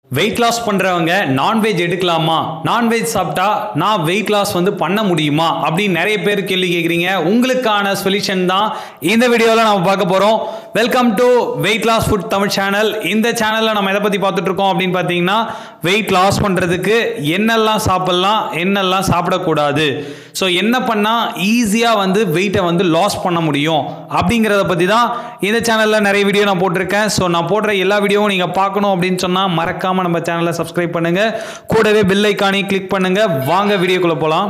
wait loss பண்ணுறவங்க non veg எடுக்கலாமா non veg சாப்பிட்டா நான் வெயிட் லாஸ் வந்து பண்ண முடியுமா அப்படின்னு நிறைய பேர் கேள்வி கேட்குறீங்க உங்களுக்கான சொல்யூஷன் தான் இந்த வீடியோவில் நம்ம பார்க்க போகிறோம் welcome to weight loss food Tamil channel இந்த சேனலில் நம்ம எதை பற்றி பார்த்துட்டு இருக்கோம் அப்படின்னு பார்த்தீங்கன்னா வெயிட் லாஸ் பண்ணுறதுக்கு என்னெல்லாம் சாப்பிட்லாம் என்னெல்லாம் சாப்பிடக்கூடாது ஸோ என்ன பண்ணால் ஈஸியாக வந்து வெயிட்டை வந்து லாஸ் பண்ண முடியும் அப்படிங்கிறத பற்றி தான் இந்த சேனலில் நிறைய வீடியோ நான் போட்டிருக்கேன் ஸோ நான் போடுற எல்லா வீடியோவும் நீங்கள் பார்க்கணும் அப்படின்னு சொன்னால் மறக்காமல் நம்ம சேனலை சப்ஸ்கிரைப் பண்ணுங்கள் கூடவே பெல் ஐக்கானி கிளிக் பண்ணுங்கள் வாங்க வீடியோக்குள்ளே போகலாம்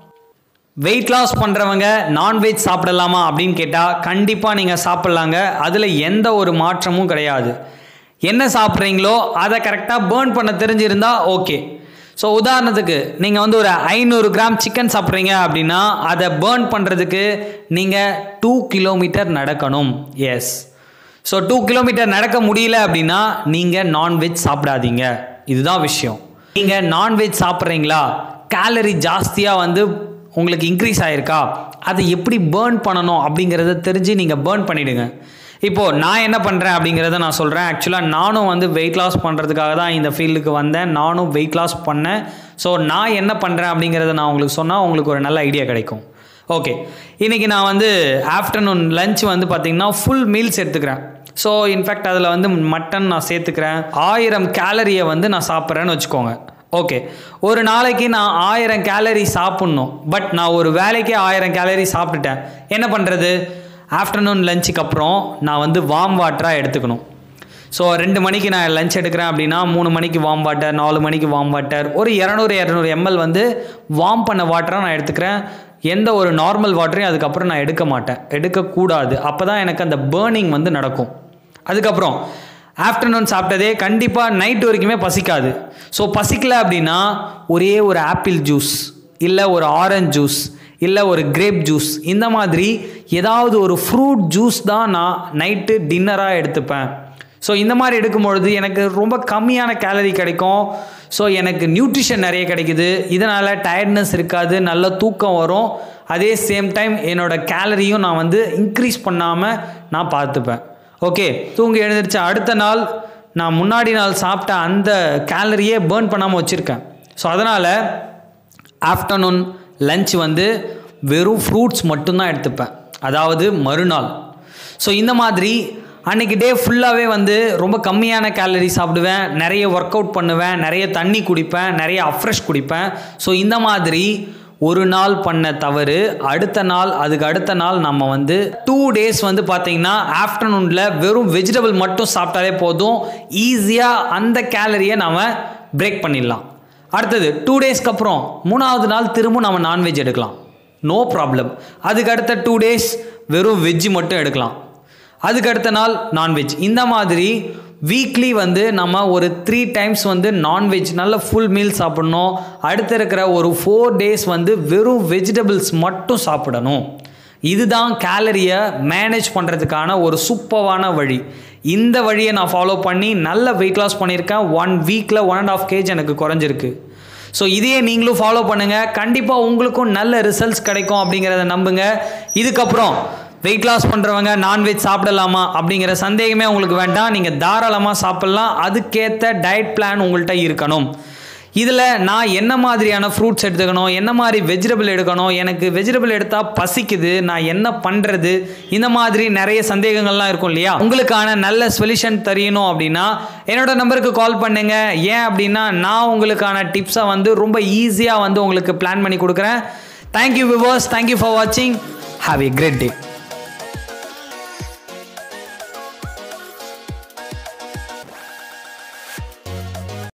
வெயிட் லாஸ் பண்ணுறவங்க நான்வெஜ் சாப்பிடலாமா அப்படின்னு கேட்டால் கண்டிப்பாக நீங்கள் சாப்பிட்லாங்க அதில் எந்த ஒரு மாற்றமும் கிடையாது என்ன சாப்பிட்றீங்களோ அதை கரெக்டாக பேர்ன் பண்ண தெரிஞ்சிருந்தா ஓகே ஸோ உதாரணத்துக்கு நீங்கள் வந்து ஒரு ஐநூறு கிராம் சிக்கன் சாப்பிட்றீங்க அப்படின்னா அதை பேர்ன் பண்ணுறதுக்கு நீங்கள் டூ கிலோமீட்டர் நடக்கணும் எஸ் ஸோ டூ கிலோமீட்டர் நடக்க முடியல அப்படின்னா நீங்கள் நான்வெஜ் சாப்பிடாதீங்க இதுதான் விஷயம் நீங்கள் நான்வெஜ் சாப்பிட்றீங்களா கேலரி ஜாஸ்தியாக வந்து உங்களுக்கு இன்க்ரீஸ் ஆயிருக்கா அதை எப்படி பேர்ன் பண்ணணும் அப்படிங்கிறத தெரிஞ்சு நீங்கள் பேர்ன் பண்ணிவிடுங்க இப்போது நான் என்ன பண்ணுறேன் அப்படிங்கிறத நான் சொல்கிறேன் ஆக்சுவலாக நானும் வந்து வெயிட் லாஸ் பண்ணுறதுக்காக தான் இந்த ஃபீல்டுக்கு வந்தேன் நானும் வெயிட் லாஸ் பண்ணேன் ஸோ நான் என்ன பண்ணுறேன் அப்படிங்கிறத நான் உங்களுக்கு சொன்னால் உங்களுக்கு ஒரு நல்ல ஐடியா கிடைக்கும் ஓகே இன்றைக்கி நான் வந்து ஆஃப்டர்நூன் லஞ்ச் வந்து பார்த்திங்கன்னா ஃபுல் மீல்ஸ் எடுத்துக்கிறேன் ஸோ இன்ஃபேக்ட் அதில் வந்து மட்டன் நான் சேர்த்துக்கிறேன் ஆயிரம் கேலரியை வந்து நான் சாப்பிட்றேன்னு வச்சுக்கோங்க ஓகே ஒரு நாளைக்கு நான் ஆயிரம் கேலரி சாப்பிட்ணும் பட் நான் ஒரு வேலைக்கே ஆயிரம் கேலரி சாப்பிட்டுட்டேன் என்ன பண்ணுறது ஆஃப்டர்நூன் லஞ்சுக்கு அப்புறம் நான் வந்து வார்ம் வாட்டராக எடுத்துக்கணும் ஸோ ரெண்டு மணிக்கு நான் லஞ்ச் எடுக்கிறேன் அப்படின்னா மூணு மணிக்கு வார்ம் வாட்டர் நாலு மணிக்கு வார்ம் வாட்டர் ஒரு இரநூறு இரநூறு எம்எல் வந்து வார்ம் பண்ண வாட்டராக நான் எடுத்துக்கிறேன் எந்த ஒரு நார்மல் வாட்டரையும் அதுக்கப்புறம் நான் எடுக்க மாட்டேன் எடுக்கக்கூடாது அப்போ தான் எனக்கு அந்த பேர்னிங் வந்து நடக்கும் அதுக்கப்புறம் ஆஃப்டர்நூன் சாப்பிட்டதே கண்டிப்பாக நைட் வரைக்குமே பசிக்காது ஸோ பசிக்கல அப்படின்னா ஒரே ஒரு ஆப்பிள் ஜூஸ் இல்லை ஒரு ஆரஞ்ச் ஜூஸ் இல்லை ஒரு கிரேப் ஜூஸ் இந்த மாதிரி ஏதாவது ஒரு ஃப்ரூட் ஜூஸ் தான் நான் நைட்டு டின்னராக எடுத்துப்பேன் ஸோ இந்த மாதிரி எடுக்கும்பொழுது எனக்கு ரொம்ப கம்மியான கேலரி கிடைக்கும் ஸோ எனக்கு நியூட்ரிஷன் நிறைய கிடைக்குது இதனால் டயர்ட்னஸ் இருக்காது நல்ல தூக்கம் வரும் அதே சேம் டைம் என்னோடய கேலரியும் நான் வந்து இன்க்ரீஸ் பண்ணாமல் நான் பார்த்துப்பேன் ஓகே தூங்கி எழுந்திரிச்ச அடுத்த நாள் நான் முன்னாடி நாள் சாப்பிட்ட அந்த கேலரியே பேர்ன் பண்ணாமல் வச்சுருக்கேன் ஸோ அதனால் ஆஃப்டர்நூன் லஞ்ச் வந்து வெறும் ஃப்ரூட்ஸ் மட்டும்தான் எடுத்துப்பேன் அதாவது மறுநாள் ஸோ இந்த மாதிரி அன்றைக்கி டே ஃபுல்லாகவே வந்து ரொம்ப கம்மியான கேலரி சாப்பிடுவேன் நிறைய ஒர்க் அவுட் பண்ணுவேன் நிறைய தண்ணி குடிப்பேன் நிறைய அஃப்ரெஷ் குடிப்பேன் ஸோ இந்த மாதிரி ஒரு நாள் பண்ண தவறு அடுத்த நாள் அதுக்கு அடுத்த நாள் நம்ம வந்து டூ டேஸ் வந்து பார்த்தீங்கன்னா ஆஃப்டர்நூனில் வெறும் வெஜிடபிள் மட்டும் சாப்பிட்டாலே போதும் ஈஸியாக அந்த கேலரியை நம்ம பிரேக் பண்ணிடலாம் அடுத்தது டூ டேஸ்க்கு அப்புறம் மூணாவது நாள் திரும்ப நம்ம நான்வெஜ் எடுக்கலாம் நோ ப்ராப்ளம் அதுக்கு அடுத்த டூ டேஸ் வெறும் வெஜ்ஜு மட்டும் எடுக்கலாம் அதுக்கு அடுத்த நாள் நான்வெஜ் இந்த மாதிரி வீக்லி வந்து நம்ம ஒரு த்ரீ டைம்ஸ் வந்து நான்வெஜ் நல்ல ஃபுல் மீல் சாப்பிடணும் அடுத்து இருக்கிற ஒரு ஃபோர் டேஸ் வந்து வெறும் வெஜிடபிள்ஸ் மட்டும் சாப்பிடணும் இதுதான் கேலரியை மேனேஜ் பண்ணுறதுக்கான ஒரு சூப்பரான வழி இந்த வழியை நான் ஃபாலோ பண்ணி நல்ல வெயிட் லாஸ் பண்ணியிருக்கேன் ஒன் வீக்கில் ஒன் அண்ட் ஆஃப் கேஜ் எனக்கு குறைஞ்சிருக்கு ஸோ இதையே நீங்களும் ஃபாலோ பண்ணுங்கள் கண்டிப்பாக உங்களுக்கும் நல்ல ரிசல்ட்ஸ் கிடைக்கும் அப்படிங்கிறத நம்புங்க இதுக்கப்புறம் வெயிட் லாஸ் பண்ணுறவங்க நான்வெஜ் சாப்பிடலாமா அப்படிங்கிற சந்தேகமே உங்களுக்கு வேண்டாம் நீங்கள் தாராளமாக சாப்பிட்லாம் அதுக்கேற்ற டயட் பிளான் உங்கள்கிட்ட இருக்கணும் இதில் நான் என்ன மாதிரியான ஃப்ரூட்ஸ் எடுத்துக்கணும் என்ன மாதிரி வெஜிடபிள் எடுக்கணும் எனக்கு வெஜிடபிள் எடுத்தால் பசிக்குது நான் என்ன பண்ணுறது இந்த மாதிரி நிறைய சந்தேகங்கள்லாம் இருக்கும் இல்லையா உங்களுக்கான நல்ல சொல்யூஷன் தெரியணும் அப்படின்னா என்னோட நம்பருக்கு கால் பண்ணுங்க ஏன் அப்படின்னா நான் உங்களுக்கான டிப்ஸை வந்து ரொம்ப ஈஸியாக வந்து உங்களுக்கு பிளான் பண்ணி கொடுக்குறேன் தேங்க்யூ விவர்ஸ் தேங்க்யூ ஃபார் வாட்சிங் ஹாவ் எ கிரேட் டே